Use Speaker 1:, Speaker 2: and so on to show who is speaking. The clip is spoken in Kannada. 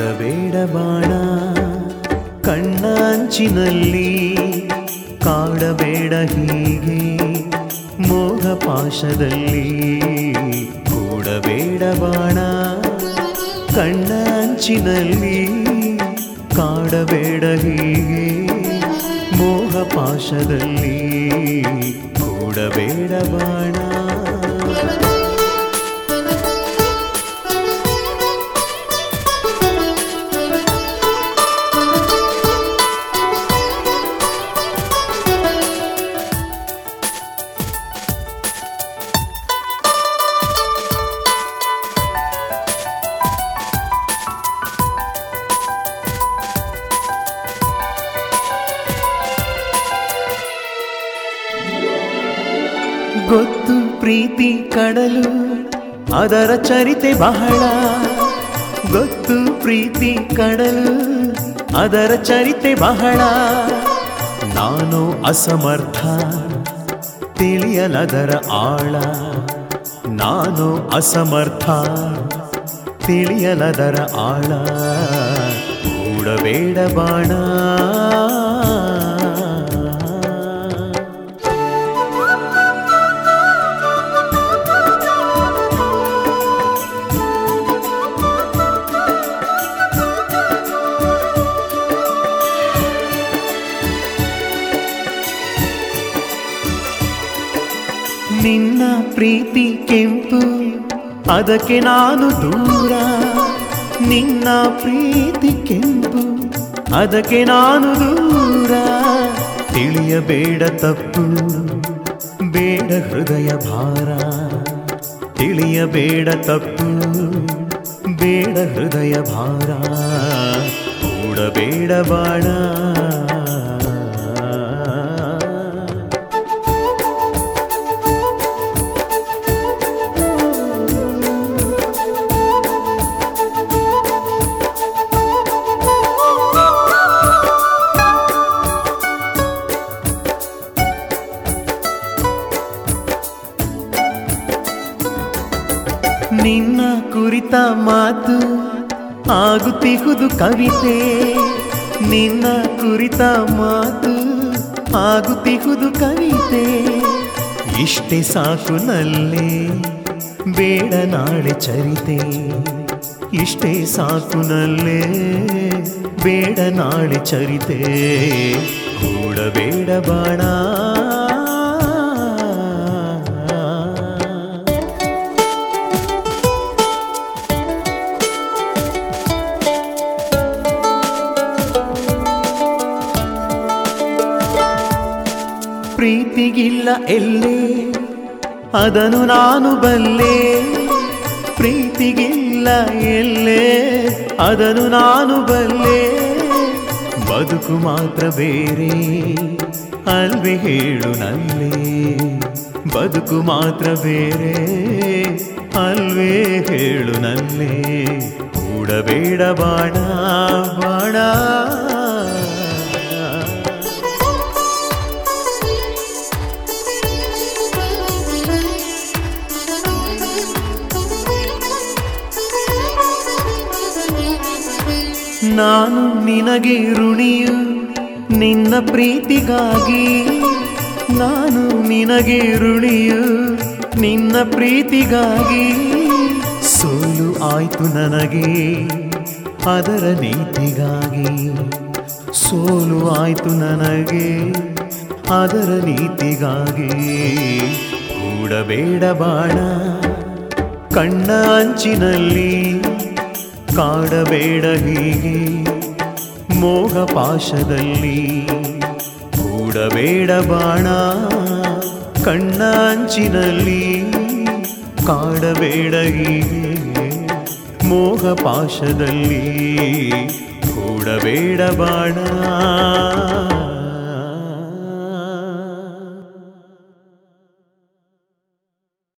Speaker 1: ಕೂಡಬೇಡ ಬಾಣ ಕಣ್ಣ ಅಂಚಿನಲ್ಲಿ ಕಾಡಬೇಡ ಹೀಗೆ ಮೋಹ ಪಾಶದಲ್ಲಿ ಕೂಡಬೇಡ ಬಾಣ ಕಣ್ಣ ಅಂಚಿನಲ್ಲಿ ಕಾಡಬೇಡ ಹೀಗೆ ಮೋಹ ಪಾಶದಲ್ಲಿ ಕೂಡಬೇಡ ಬಾಣ ಗೊತ್ತು ಪ್ರೀತಿ ಕಡಲು ಅದರ ಚರಿತೆ ಬಹಳ ಗೊತ್ತು ಪ್ರೀತಿ ಕಡಲು ಅದರ ಚರಿತೆ ಬಹಳ ನಾನು ಅಸಮರ್ಥ ತಿಳಿಯಲದರ ಆಳ ನಾನು ಅಸಮರ್ಥ ತಿಳಿಯಲದರ ಆಳ ಕೂಡಬೇಡ ಬಾಣ ನಿನ್ನ ಪ್ರೀತಿ ಕೆಂಪು ಅದಕ್ಕೆ ನಾನು ದೂರ ನಿನ್ನ ಪ್ರೀತಿ ಕೆಂಪು ಅದಕ್ಕೆ ನಾನು ದೂರ ತಿಳಿಯಬೇಡ ತಪ್ಪು ಬೇಡ ಹೃದಯ ಭಾರ ತಿಳಿಯಬೇಡ ತಪ್ಪು ಬೇಡ ಹೃದಯ ಭಾರ ಕೂಡಬೇಡ ಬಾಣ ನಿನ್ನ ಕುರಿತ ಮಾತು ಆಗುತ್ತಿಹುದು ಕವಿತೆ ನಿನ್ನ ಕುರಿತ ಮಾತು ಆಗುತ್ತಿಹುದು ಕವಿತೆ ಇಷ್ಟೇ ಸಾಕು ನಲ್ಲೇ ಬೇಡ ನಾಳೆ ಚರಿತೆ ಇಷ್ಟೇ ಸಾಕು ನಲ್ಲೇ ಬೇಡ ನಾಳೆ ಚರಿತೆ ಕೂಡಬೇಡ ಬಾಣ ಪ್ರೀತಿಗಿಲ್ಲ ಎಲ್ಲೇ ಅದನ್ನು ನಾನು ಬಲ್ಲೆ ಪ್ರೀತಿಗಿಲ್ಲ ಎಲ್ಲೇ ಅದನ್ನು ನಾನು ಬಲ್ಲೆ ಬದುಕು ಮಾತ್ರ ಬೇರೆ ಅಲ್ವೇ ಹೇಳು ನಲ್ಲೇ ಬದುಕು ಮಾತ್ರ ಬೇರೆ ಅಲ್ವೇ ಹೇಳು ನಲ್ಲೇ ಕೂಡಬೇಡ ಬಾಣ ಬಾಣ ನಾನು ನಿನಗೆ ಋಣಿಯು ನಿನ್ನ ಪ್ರೀತಿಗಾಗಿ ನಾನು ನಿನಗೆ ಋಣಿಯು ನಿನ್ನ ಪ್ರೀತಿಗಾಗಿ ಸೋಲು ಆಯ್ತು ನನಗೆ ಅದರ ನೀತಿಗಾಗಿ ಸೋಲು ಆಯ್ತು ನನಗೆ ಅದರ ನೀತಿಗಾಗಿ ಕೂಡಬೇಡ ಬಾಣ ಕಣ್ಣ ಅಂಚಿನಲ್ಲಿ ಕಾಡಬೇಡ ಹೀಗೆ ಮೋಹ ಪಾಶದಲ್ಲಿ ಕೂಡಬೇಡ ಬಾಣ ಕಣ್ಣ ಅಂಚಿನಲ್ಲಿ ಕಾಡಬೇಡ ಹೀಗೆ ಮೋಹ ಪಾಶದಲ್ಲಿ ಕೂಡಬೇಡ ಬಾಣ